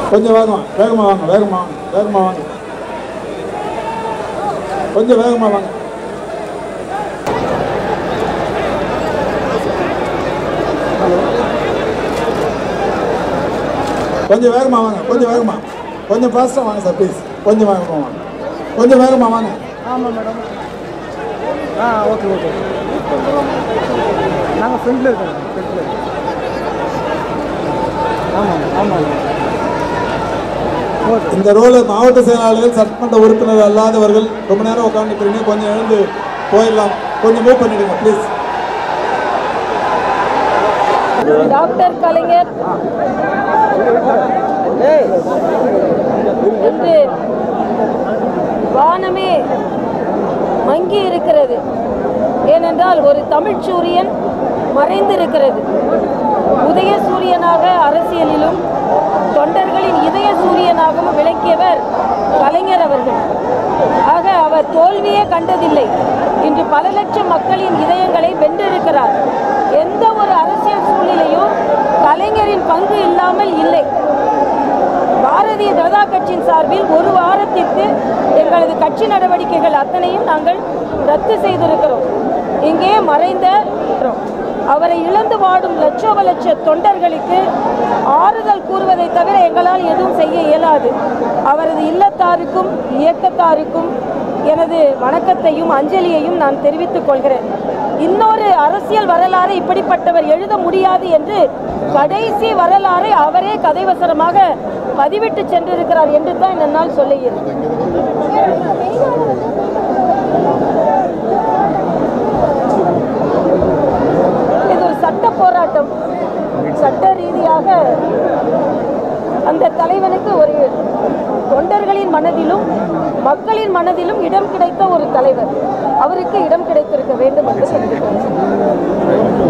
கொஞ்சம் வேகமா வேகமா வாங்க வேகமா வாங்க வேகமா வாங்க கொஞ்சம் வேகமா வாங்க கொஞ்சம் வேகமா வாங்க கொஞ்சம் வேகமா கொஞ்சம் ஃபாஸ்ட்டாக வாங்க சார் ப்ளீஸ் கொஞ்சம் வேகமா வாங்க கொஞ்சம் வேகமா வாங்க ஆமாம் மேடம் ஆ ஓகே ஓகே நாங்கள் ஃப்ரெண்டில் இருக்கோம் ஃப்ரெண்டில் ஆமாம் ஆமாம் ஓகே இந்த ரோல மாவட்ட செயலாளர்கள் சட்டமன்ற உறுப்பினர் அல்லாதவர்கள் ரொம்ப நேரம் உட்காந்துக்கிறீங்க கொஞ்சம் எழுந்து போயிடலாம் கொஞ்சம் மூவ் பண்ணிடுங்க ப்ளீஸ் டாக்டர் கலைஞர் என்று வானமே மங்கி இருக்கிறது ஏனென்றால் ஒரு தமிழ் சூரியன் மறைந்திருக்கிறது உதய சூரியனாக அரசியலிலும் தொண்டர்களின் இதய சூரியனாகவும் விளக்கியவர் கலைஞர் அவர்கள் ஆக அவர் தோல்வியே கண்டதில்லை இன்று பல லட்சம் மக்களின் இதயங்களை வென்றிருக்கிறார் எந்த ஒரு அரசியல் சூழ்நிலையும் கலைஞரின் பங்கு இல்லாமல் இல்லை பாரதிய ஜனதா கட்சியின் சார்பில் ஒரு வாரத்திற்கு எங்களது கட்சி நடவடிக்கைகள் அத்தனையும் நாங்கள் ரத்து செய்திருக்கிறோம் இங்கே மறைந்த அவரை இழந்து வாடும் லட்சோப லட்ச தொண்டர்களுக்கு ஆறுதல் கூறுவதை தவிர எங்களால் எதுவும் செய்ய இயலாது அவரது இல்லத்தாருக்கும் இயக்கத்தாருக்கும் எனது வணக்கத்தையும் அஞ்சலியையும் நான் தெரிவித்துக் கொள்கிறேன் இன்னொரு அரசியல் வரலாறு இப்படிப்பட்டவர் எழுத முடியாது என்று கடைசி வரலாறை அவரே கதைவசனமாக பதிவிட்டு சென்றிருக்கிறார் என்று தான் என்னால் சொல்லுகிறேன் இது ஒரு சட்ட போராட்டம் சட்ட ரீதியாக அந்த தலைவனுக்கு ஒரு தொண்டர்களின் மனதிலும் மக்களின் மனதிலும் இடம் கிடைத்த ஒரு தலைவர் அவருக்கு இடம் கிடைத்திருக்க வேண்டும் என்று சொல்கிறேன்